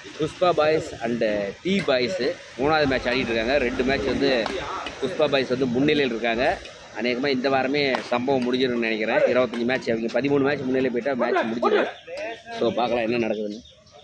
Pushpa boys and T boys மூணாவது match ஆடிட்டு இருக்காங்க ரெண்டு மேட்ச் வந்து புஷ்பா பாய்ஸ் வந்து முன்னிலையில் இருக்காங்க அநேகமாக இந்த வாரமே சம்பவம் முடிஞ்சிரும்னு நினைக்கிறேன் இருபத்தஞ்சி மேட்ச் அவங்க பதிமூணு மேட்ச் முன்னிலை போயிட்டால் மேட்ச் முடிஞ்சிடும் ஸோ பார்க்கலாம் என்ன நடக்குதுன்னு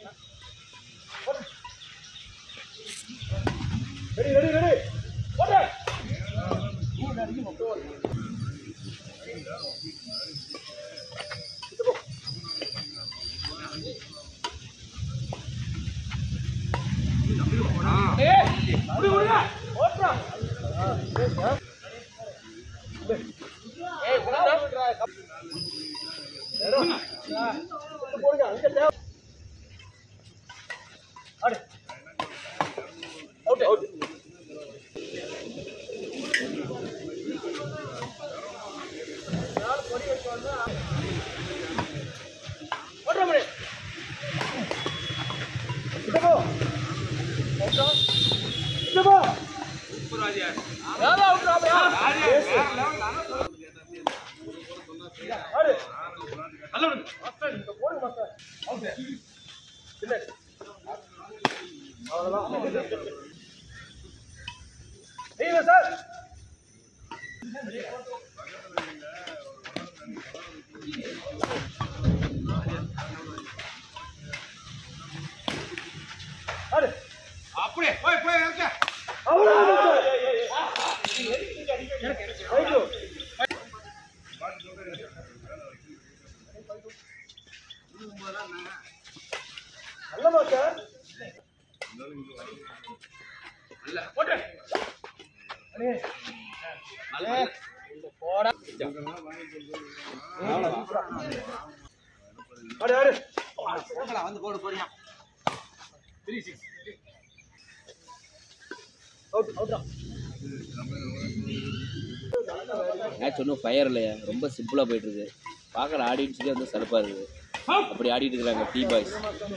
மேட்ச் ஒன்றும் ஃபயர் இல்லையா ரொம்ப சிம்பிளாக போயிட்டு இருக்கு பார்க்குற ஆடியன்ஸுக்கே வந்து சலுப்பாக இருக்குது அப்படி ஆடிட்டு இருக்காங்க டி பாய்ஸ்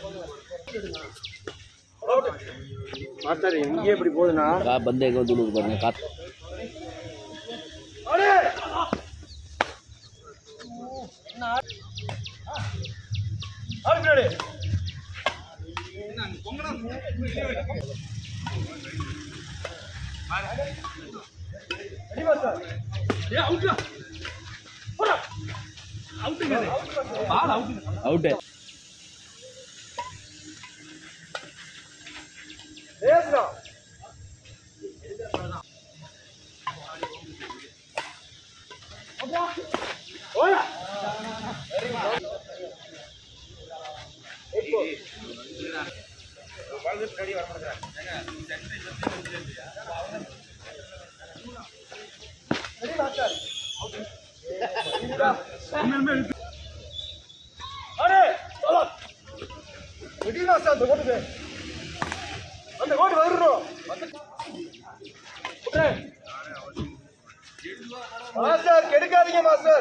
மாஸ்டர் எங்கேயே இப்படி போகுதுண்ணா கா பந்து எங்கே வந்து விழுது பாருங்க காத்து அவுட்டு அந்த கோட்டுக்கு அந்த கோட்டு வரணும் மாஸ்டர் கெடுக்காதீங்க மாஸ்டர்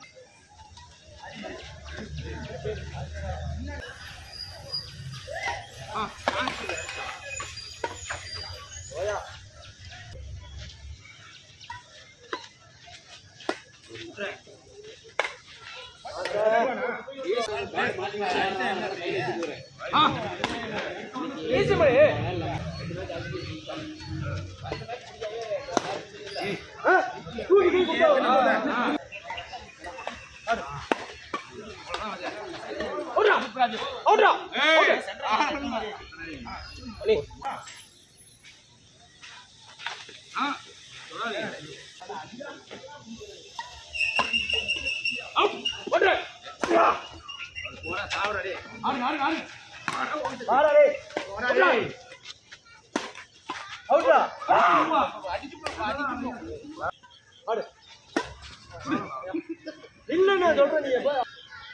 இல்ல சொல்றேன் நீ எப்ப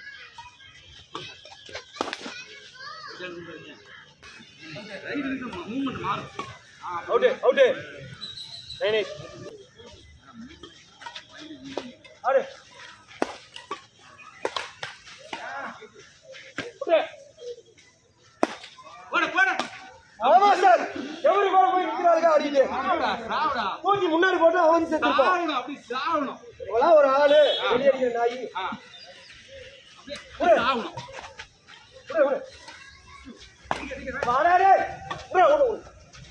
அவுட்டு அவுட்டு நைன் எயிட் ஆடு ஆமா சார் எவரு கூட போய் நிக்கிறாங்க ஆடிட்டு தூக்கி முன்னாடி போட்டு அவன் செத்துருப்பான் இவெல்லாம் ஒரு ஆளு வெளியே அடிக்கிற நாய் விடு. விடு, விடு. வாடா டேய். உட்றா, உட்றா, உட்றா.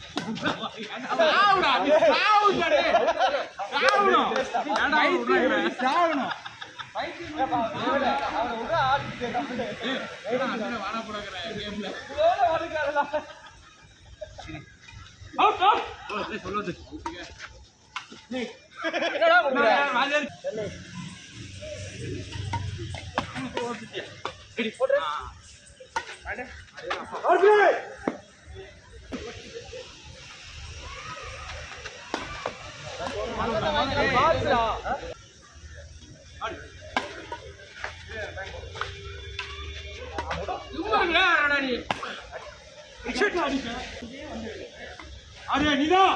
அர்ஜுன் அரே நீதான்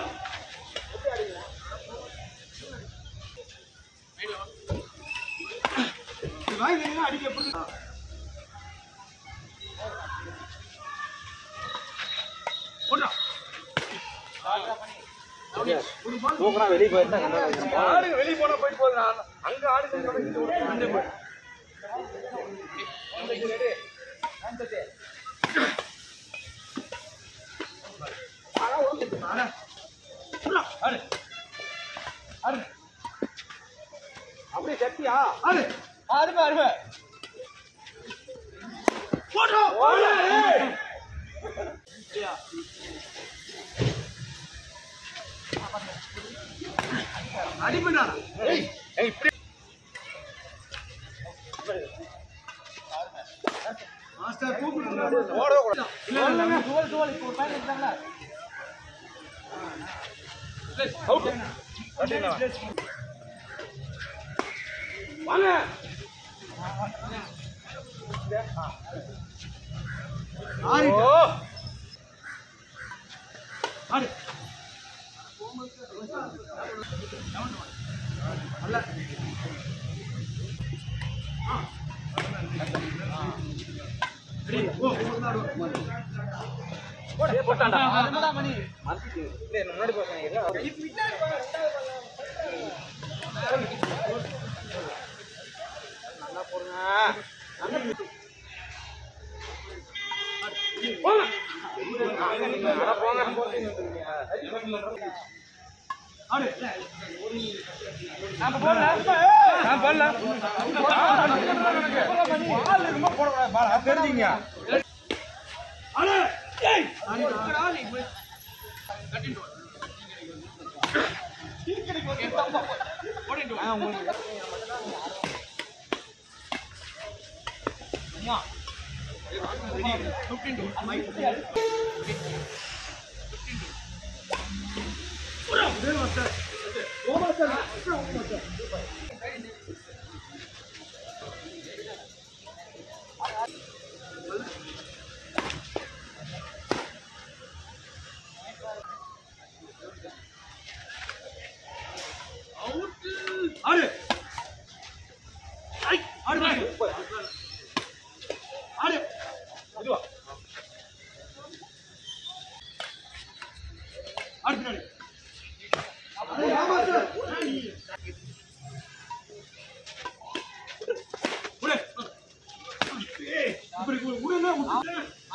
வாங்கி அடிக்க எப்படி ஆடுங்க வெளிய போனா போயிட்டு போகுது நான் அங்க ஆடுங்க அப்படியே சட்டியா ஆடு அருமை அருமை போடா ஓடா, ஏய். அடிப்படாடா ஏய், ஏய், இப்படி மாஸ்டர் கூப்பிடுறாரு ஓடவே கூடாது. இல்ல இல்ல இல்ல துவல், துவல், இப்போ ஒரு பையன் இருக்காங்களா? Out. கட்டிங்களா? வாங்க ஆறு ஓ ஆடு போட்டான்டா அதுதான் மணி மந்திக்கு இல்ல என்ன முன்னாடி போய் சொன்னீங்க நல்லா போடுங்க போங்க அட போங்க ஆடு நாம போடலாம் நான் போடலாம் பால் இருக்குமா போடக்கூடாது பால் அது தெரிஞ்சுங்க ஆடு ஏய் ஆடு ஐ ஆடு பாரு. ஆடு இதுவா ஆடு பின்னாடி உள்ள. ஏய், இப்படி உள்ள, உள்ள, உள்ள.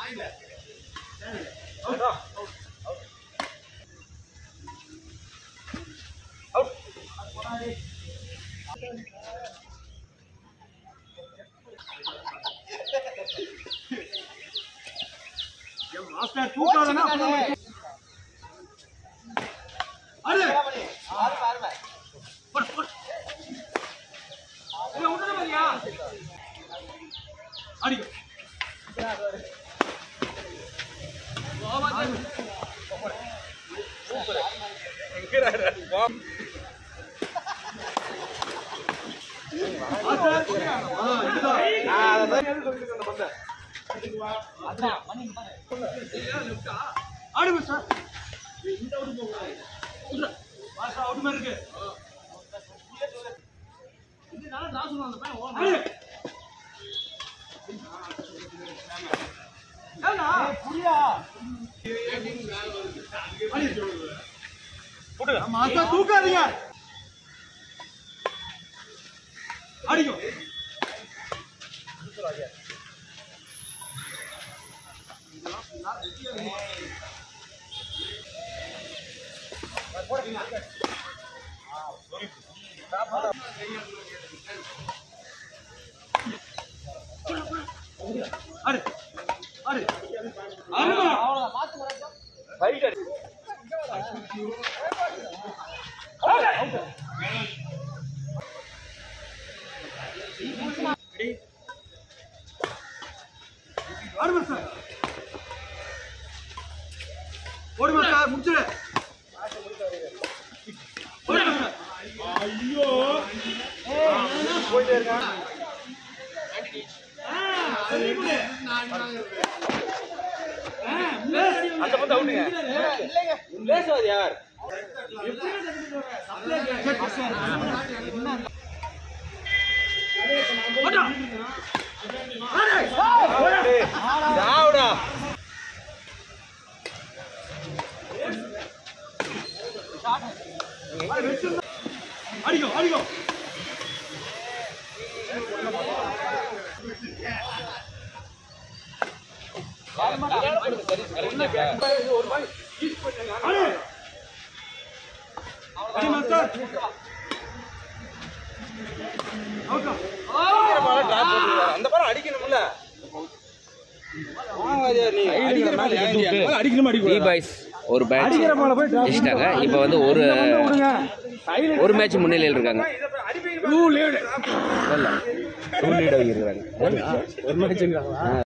என் மாஸ்டர் தூக்காதனா அப்புறம் ஆடு போடு, போடு. இங்க விட்டுடு பாரியா? அடிக்க. மாஸ்டர். ஆ, இதுதான். நான் அதை தான் சொல்லிட்டு இருக்கேன் அந்த பந்தை ஆடு மாஸ்டர். இந்த அவுட் போகக்கூடாது. விட்ரு. மாஸ்டர் அவுட் மாதிரி இருக்கு. இது நல்லா draw பண்ணுவான் அந்த பையன் ஓடணும். ஆடு. ஏண்டா? புரியா ஆடு. போட்டுங்க மாஸ்டர் தூக்காதீங்க அடிக்கும் ஆடு ஆடு ஆடுமா ஆடுமா சார் ஓடுமா சார் முடிச்சிடு ஓடுமா சார் ஐயோ போயிட்டே இருக்கான் அந்த பந்து அவுட்டுங்க லேசாது யார் சாவுடா அடிக்கும் அடிக்கும் அடி அடி மாஸ்டர் அவுட்டா அந்த படம் அடிக்கணும்ல அடிக்கணுமா டி பாய்ஸ் ஒரு பேட்ச் ஜெயிச்சிட்டாங்க இப்போ வந்து ஒரு ஒரு மேட்ச் முன்னிலையில் இருக்காங்க டூ லீடு இல்ல டூ லீட் இருக்கிறாங்க ஒரு மேட்ச்